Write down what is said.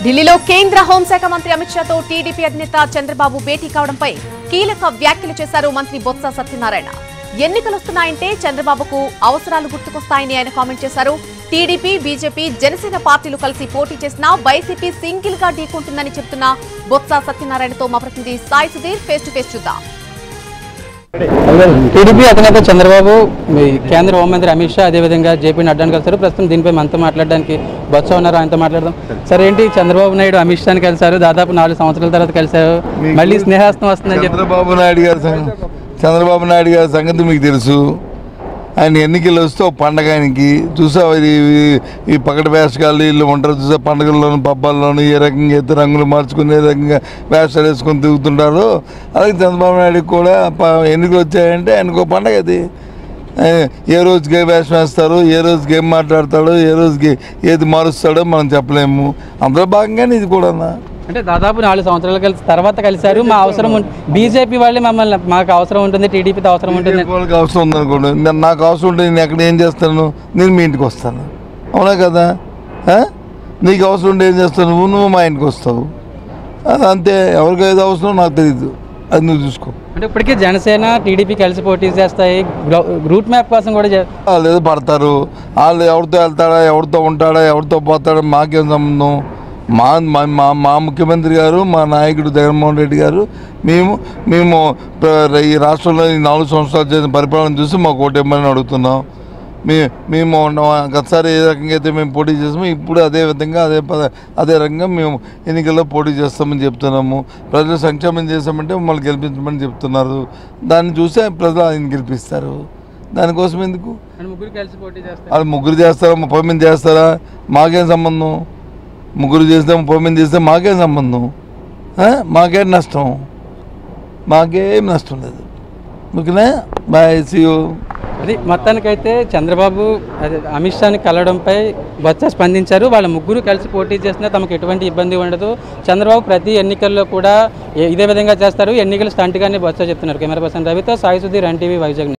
ఢిల్లీలో కేంద్ర హోంశాఖ మంత్రి అమిత్ షాతో టీడీపీ అధినేత చంద్రబాబు భేటీ కావడంపై కీలక వ్యాఖ్యలు చేశారు మంత్రి బొత్స సత్యనారాయణ ఎన్నికలొస్తున్నాయంటే చంద్రబాబుకు అవసరాలు గుర్తుకొస్తాయని ఆయన కామెంట్ చేశారు టీడీపీ బీజేపీ జనసేన పార్టీలు కలిసి పోటీ చేసినా వైసీపీ సింగిల్ గా ఢీకొంటుందని చెబుతున్న బొత్స సత్యనారాయణతో మా ప్రతినిధి Sai Sudheer face to face చూద్దాం టీడీపీ అధినేత చంద్రబాబు మీ కేంద్ర హోంమంత్రి అమిత్ షా అదేవిధంగా జేపీ నడ్డాని కలిసారు ప్రస్తుతం దీనిపై మనతో మాట్లాడడానికి బొత్స ఉన్నారు ఆయనతో మాట్లాడదాం సరే ఏంటి చంద్రబాబు నాయుడు అమిత్ షాని కలిశారు దాదాపు నాలుగు సంవత్సరాల తర్వాత కలిశారు మళ్ళీ స్నేహాస్తం వస్తుందని చెప్పి చంద్రబాబు నాయుడు గారి సంగ- చంద్రబాబు నాయుడు గారి సంగతి మీకు తెలుసు ఆయన ఎన్నికలు వస్తే ఒక పండగ ఆయనకి చూసావా ఇది ఈ- ఈ పకటి వేషకాలు వీళ్ళు ఉంటారు చూసా పండుగల్లోను పబ్బాల్లోను ఏ రకంగా అయితే రంగులు మార్చుకుని ఏ రకంగా వేషాలు వేసుకొని తిరుగుతుంటారో అలాగే చంద్రబాబు నాయుడు కూడా ప- ఎన్నికలు వచ్చాయంటే ఆయనకు ఒక పండగ అది ఆయన ఏ రోజుకి ఏ వేషం వేస్తారో ఏ రోజుకి ఏం మాట్లాడతాడో ఏ రోజుకి ఏది మారుస్తాడో మనం చెప్పలేము అందులో భాగంగానే ఇది కూడా అంటే దాదాపు నాలుగు సంవత్సరాలు కలిసి తర్వాత కలిశారు మా అవసరం బీజేపీ వాళ్ళే మమ్మల్ని మాకు అవసరం ఉంటుంది టీడీపీతో అవసరం ఉంటుంది బీజేపీ వాళ్ళకి అవసరం ఉందనుకోండి నేను నాకు అవసరం ఉంటే నేను ఎక్కడ ఏం చేస్తాను నేను మీ ఇంటికి వస్తాను అవునా కదా ఆ? నీకు అవసరం ఉంటే ఏం చేస్తావు నువ్వు నువ్వు మా ఇంటికి వస్తావు అది అంతే ఎవరికి ఏది అవసరం నాకు తెలియదు అది నువ్వు చూసుకో అంటే ఇప్పటికీ జనసేన టీడీపీ కలిసి పోటీ చేస్తాయి గ్రౌ- రూట్ మ్యాప్ కోసం కూడా చే- వాళ్ళు ఏదో పడతారు వాళ్ళు ఎవరితో వెళ్తాడా ఎవరితో ఉంటాడా ఎవరితో పోతాడా మాకేం సంబంధం మా మా- మా మా ముఖ్యమంత్రి గారు మా నాయకుడు జగన్మోహన్ రెడ్డి గారు మేము మేము ప్ర- ఈ రాష్ట్రంలో ఈ నాలుగు సంవత్సరాలు చేసిన పరిపాలన చూసి మాకు ఓటేమని అడుగుతున్నాం మే మేము ఉన్న- గతసారి ఏ రకంగా అయితే మేము పోటీ చేసామో ఇప్పుడు అదే విధంగా అదే పద అదే రకంగా మేము ఎన్నికల్లో పోటీ చేస్తామని చెప్తున్నాము ప్రజలు సంక్షేమం చేస్తామంటే మమ్మల్ని గెలిపించమని చెప్తున్నారు దాన్ని చూసే ప్రజలు ఆయన గెలిపిస్తారు దానికోసం ఎందుకు అంటే ముగ్గురు కలిసి పోటీ చేస్తారు వాళ్ళు ముగ్గురు చేస్తారా ముప్పై మంది చేస్తారా మాకేం సంబంధం ముగ్గురు చేస్తే ముప్పై మంది చేస్తే మాకేం సంబంధం ఆ? మాకేం నష్టం మాకేం నష్టం లేదు ఓకేనా బాయ్ సీయూ అది మొత్తానికైతే చంద్రబాబు అదే అమిత్ షాని కలవడంపై బొత్స స్పందించారు వాళ్ళ ముగ్గురు కలిసి పోటీ చేసినా తమకు ఎటువంటి ఇబ్బంది ఉండదు చంద్రబాబు ప్రతి ఎన్నికల్లో కూడా ఏ- ఇదే విధంగా చేస్తారు ఎన్నికలు స్టంట్గానే బొత్స చెప్తున్నారు కెమెరా పర్సన్ రవితో సాయి సుధీర్ ఎన్టీవీ వైజాగ్